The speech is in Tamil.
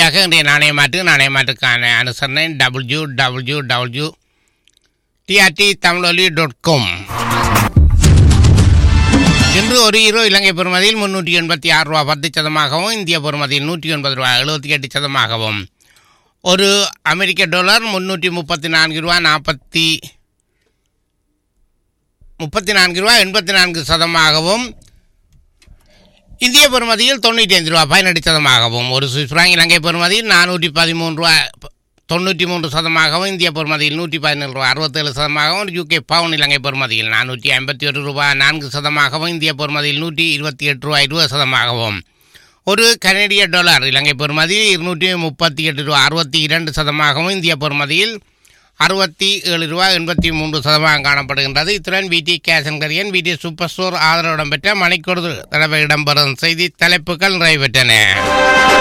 இறுதியாக இன்றைய நாணய மாற்று நாணய மாற்றுக்கான அனுசரணை W W W TRT Tamiloli dot com இன்று ஒரு ஹீரோ இலங்கை பெறுமதியில் முன்னூற்றி எண்பத்தி ஆறு ரூபா பத்து சதமாகவும் இந்திய பெறுமதியில் நூற்றி ஒன்பது ரூபா எழுபத்தி எட்டு சதமாகவும் ஒரு அமெரிக்க டாலர் முன்னூற்றி முப்பத்தி நான்கு ரூபா நாற்பத்தி முப்பத்தி நான்கு ரூபா எண்பத்தி நான்கு சதமாகவும் இந்திய பெறுமதியில் தொண்ணூற்றி ஐந்து ரூபா பதினெட்டு சதமாகவும் ஒரு சுவிஸ் பிராங்க் இலங்கை பெறுமதியில் நானூற்றி பதிமூன்று ரூபா தொண்ணூற்றி மூன்று சதமாகவும் இந்திய பெறுமதியில் நூற்றி பதினேழு ரூபா அறுபத்தேழு சதமாகவும் ஒரு யூகே பவுன் இலங்கை பெறுமதியில் நானூற்றி ஐம்பத்தி ஒரு ரூபா நான்கு சதமாகவும் இந்திய பெறுமதியில் நூற்றி இருபத்தி எட்டு ரூபா இருபது சதமாகவும் ஒரு கனடிய டாலர் இலங்கை பெறுமதியில் இருநூற்றி முப்பத்தி எட்டு ரூபா அறுபத்தி இரண்டு சதமாகவும் இந்திய பெறுமதியில் அறுபத்தி ஏழு ரூபா எண்பத்தி மூன்று சதமாகம் காணப்படுகின்றது இத்துடன் விடி கேசன் கரியன் விடி சூப்பர் ஸ்டோர் ஆதரவு இடம்பெற்ற மணிக்கொடு தடவை இடம்பெறும் செய்தி தலைப்புகள் நிறைவேற்றன